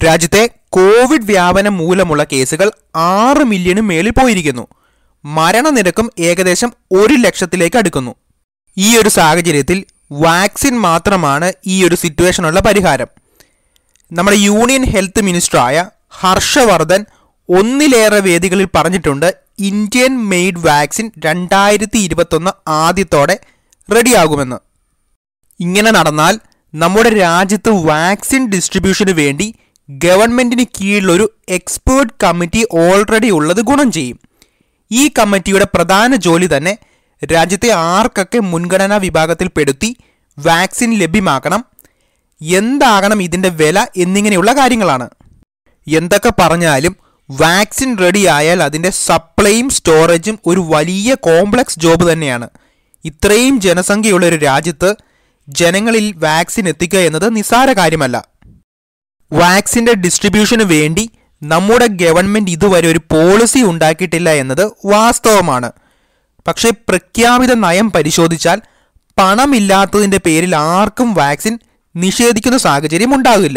രാജ്യത്തെ കോവിഡ് വ്യാപനം മൂലമുള്ള കേസുകൾ ആറ് മില്യണ് മേളിൽ പോയിരിക്കുന്നു മരണനിരക്കും ഏകദേശം ഒരു ലക്ഷത്തിലേക്ക് അടുക്കുന്നു ഈ ഒരു സാഹചര്യത്തിൽ വാക്സിൻ മാത്രമാണ് ഈ ഒരു സിറ്റുവേഷനുള്ള പരിഹാരം നമ്മുടെ യൂണിയൻ ഹെൽത്ത് മിനിസ്റ്ററായ ഹർഷവർദ്ധൻ ഒന്നിലേറെ വേദികളിൽ പറഞ്ഞിട്ടുണ്ട് ഇന്ത്യൻ മെയ്ഡ് വാക്സിൻ രണ്ടായിരത്തി ഇരുപത്തൊന്ന് ആദ്യത്തോടെ റെഡിയാകുമെന്ന് ഇങ്ങനെ നടന്നാൽ നമ്മുടെ രാജ്യത്ത് വാക്സിൻ ഡിസ്ട്രിബ്യൂഷന് വേണ്ടി ഗവൺമെന്റിന് കീഴിലൊരു എക്സ്പേർട്ട് കമ്മിറ്റി ഓൾറെഡി ഉള്ളത് ഗുണം ചെയ്യും ഈ കമ്മിറ്റിയുടെ പ്രധാന ജോലി തന്നെ രാജ്യത്തെ ആർക്കൊക്കെ മുൻഗണനാ വിഭാഗത്തിൽ പെടുത്തി വാക്സിൻ ലഭ്യമാക്കണം എന്താകണം ഇതിൻ്റെ വില എന്നിങ്ങനെയുള്ള കാര്യങ്ങളാണ് എന്തൊക്കെ പറഞ്ഞാലും വാക്സിൻ റെഡി ആയാൽ അതിൻ്റെ സപ്ലൈയും സ്റ്റോറേജും ഒരു വലിയ കോംപ്ലക്സ് ജോബ് തന്നെയാണ് ഇത്രയും ജനസംഖ്യയുള്ള ഒരു രാജ്യത്ത് ജനങ്ങളിൽ വാക്സിൻ എത്തിക്കുക എന്നത് നിസ്സാര കാര്യമല്ല വാക്സിൻ്റെ ഡിസ്ട്രിബ്യൂഷന് വേണ്ടി നമ്മുടെ ഗവൺമെൻറ് ഇതുവരെ ഒരു പോളിസി ഉണ്ടാക്കിയിട്ടില്ല എന്നത് വാസ്തവമാണ് പക്ഷേ പ്രഖ്യാപിത നയം പരിശോധിച്ചാൽ പണമില്ലാത്തതിൻ്റെ പേരിൽ ആർക്കും വാക്സിൻ നിഷേധിക്കുന്ന സാഹചര്യം ഉണ്ടാകില്ല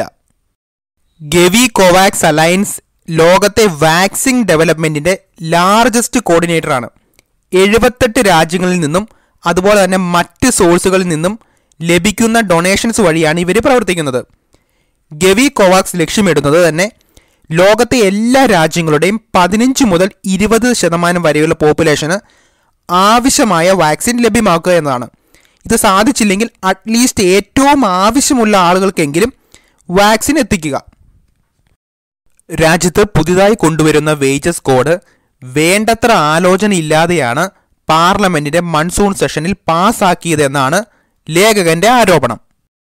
ഗവി കോവാക്സ് അലയൻസ് ലോകത്തെ വാക്സിൻ ഡെവലപ്മെന്റിന്റെ ലാർജസ്റ്റ് കോർഡിനേറ്ററാണ് എഴുപത്തെട്ട് രാജ്യങ്ങളിൽ നിന്നും അതുപോലെ തന്നെ മറ്റ് സോഴ്സുകളിൽ നിന്നും ലഭിക്കുന്ന ഡൊണേഷൻസ് വഴിയാണ് ഇവർ പ്രവർത്തിക്കുന്നത് ഗവി കോവാക്സ് ലക്ഷ്യമിടുന്നത് തന്നെ ലോകത്തെ എല്ലാ രാജ്യങ്ങളുടെയും പതിനഞ്ച് മുതൽ ഇരുപത് ശതമാനം വരെയുള്ള പോപ്പുലേഷന് ആവശ്യമായ വാക്സിൻ ലഭ്യമാക്കുക എന്നതാണ് ഇത് സാധിച്ചില്ലെങ്കിൽ അറ്റ്ലീസ്റ്റ് ഏറ്റവും ആവശ്യമുള്ള ആളുകൾക്കെങ്കിലും വാക്സിൻ എത്തിക്കുക രാജ്യത്ത് പുതിയതായി കൊണ്ടുവരുന്ന വേജസ് കോഡ് വേണ്ടത്ര ആലോചനയില്ലാതെയാണ് പാർലമെന്റിന്റെ മൺസൂൺ സെഷനിൽ പാസാക്കിയതെന്നാണ് ലേഖകന്റെ ആരോപണം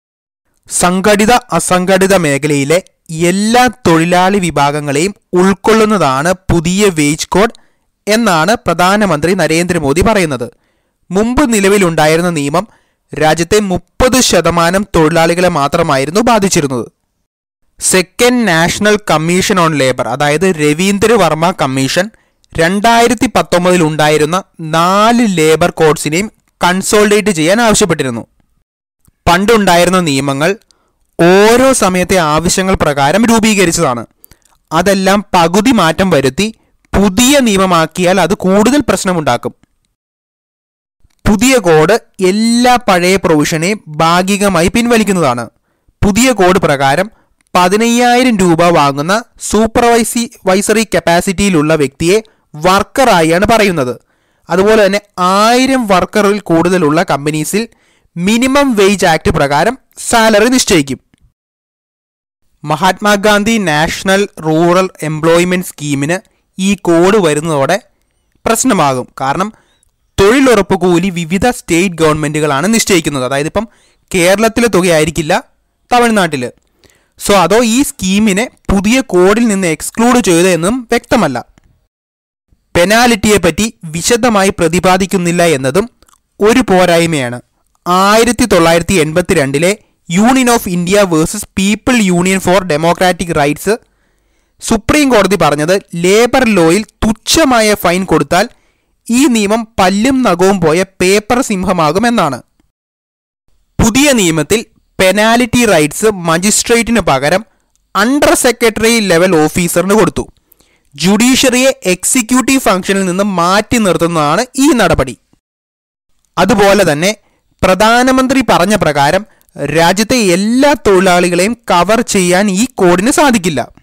സംഘടിത അസംഘടിത മേഖലയിലെ എല്ലാ തൊഴിലാളി വിഭാഗങ്ങളെയും ഉൾക്കൊള്ളുന്നതാണ് പുതിയ വേജ് കോഡ് എന്നാണ് പ്രധാനമന്ത്രി നരേന്ദ്രമോദി പറയുന്നത് മുമ്പ് നിലവിലുണ്ടായിരുന്ന നിയമം രാജ്യത്തെ മുപ്പത് ശതമാനം തൊഴിലാളികളെ മാത്രമായിരുന്നു ബാധിച്ചിരുന്നത് second national commission on labour അതായത് രവീന്ദ്ര വർമ്മ കമ്മീഷൻ രണ്ടായിരത്തി പത്തൊമ്പതിൽ ഉണ്ടായിരുന്ന നാല് ലേബർ കോഡ്സിനെയും കൺസോൾഡേറ്റ് ചെയ്യാൻ ആവശ്യപ്പെട്ടിരുന്നു പണ്ടുണ്ടായിരുന്ന നിയമങ്ങൾ ഓരോ സമയത്തെ ആവശ്യങ്ങൾ പ്രകാരം രൂപീകരിച്ചതാണ് അതെല്ലാം പകുതി മാറ്റം വരുത്തി പുതിയ നിയമമാക്കിയാൽ അത് കൂടുതൽ പ്രശ്നമുണ്ടാക്കും പുതിയ കോഡ് എല്ലാ പഴയ പ്രൊവിഷനെയും ഭാഗികമായി പിൻവലിക്കുന്നതാണ് പുതിയ കോഡ് പ്രകാരം പതിനയ്യായിരം രൂപ വാങ്ങുന്ന സൂപ്പർവൈസി വൈസറി കപ്പാസിറ്റിയിലുള്ള വ്യക്തിയെ വർക്കറായാണ് പറയുന്നത് അതുപോലെ തന്നെ ആയിരം വർക്കറിൽ കൂടുതലുള്ള കമ്പനീസിൽ മിനിമം വേജ് ആക്ട് പ്രകാരം സാലറി നിശ്ചയിക്കും മഹാത്മാഗാന്ധി നാഷണൽ റൂറൽ എംപ്ലോയ്മെന്റ് സ്കീമിന് ഈ കോഡ് വരുന്നതോടെ പ്രശ്നമാകും കാരണം തൊഴിലുറപ്പ് കൂലി വിവിധ സ്റ്റേറ്റ് ഗവൺമെന്റുകളാണ് നിശ്ചയിക്കുന്നത് അതായത് ഇപ്പം കേരളത്തിലെ തുകയായിരിക്കില്ല തമിഴ്നാട്ടിൽ സോ അതോ ഈ സ്കീമിനെ പുതിയ കോഡിൽ നിന്ന് എക്സ്ക്ലൂഡ് ചെയ്തതെന്നും വ്യക്തമല്ല പെനാലിറ്റിയെ പറ്റി വിശദമായി പ്രതിപാദിക്കുന്നില്ല എന്നതും ഒരു പോരായ്മയാണ് ആയിരത്തി തൊള്ളായിരത്തി എൺപത്തി രണ്ടിലെ union of India versus people union for democratic rights supreme കോടതി പറഞ്ഞത് ലേബർ ലോയിൽ തുച്ഛമായ ഫൈൻ കൊടുത്താൽ ഈ നിയമം പല്ലും നഖവും പോയ പേപ്പർ സിംഹമാകുമെന്നാണ് പുതിയ നിയമത്തിൽ പെനാലിറ്റി റൈറ്റ്സ് മജിസ്ട്രേറ്റിന് പകരം അണ്ടർ സെക്രട്ടറി ലെവൽ ഓഫീസറിന് കൊടുത്തു ജുഡീഷ്യറിയെ എക്സിക്യൂട്ടീവ് ഫംഗ്ഷനിൽ നിന്ന് മാറ്റി നിർത്തുന്നതാണ് ഈ നടപടി അതുപോലെ തന്നെ പ്രധാനമന്ത്രി പറഞ്ഞ പ്രകാരം രാജ്യത്തെ എല്ലാ തൊഴിലാളികളെയും കവർ ചെയ്യാൻ ഈ കോഡിന് സാധിക്കില്ല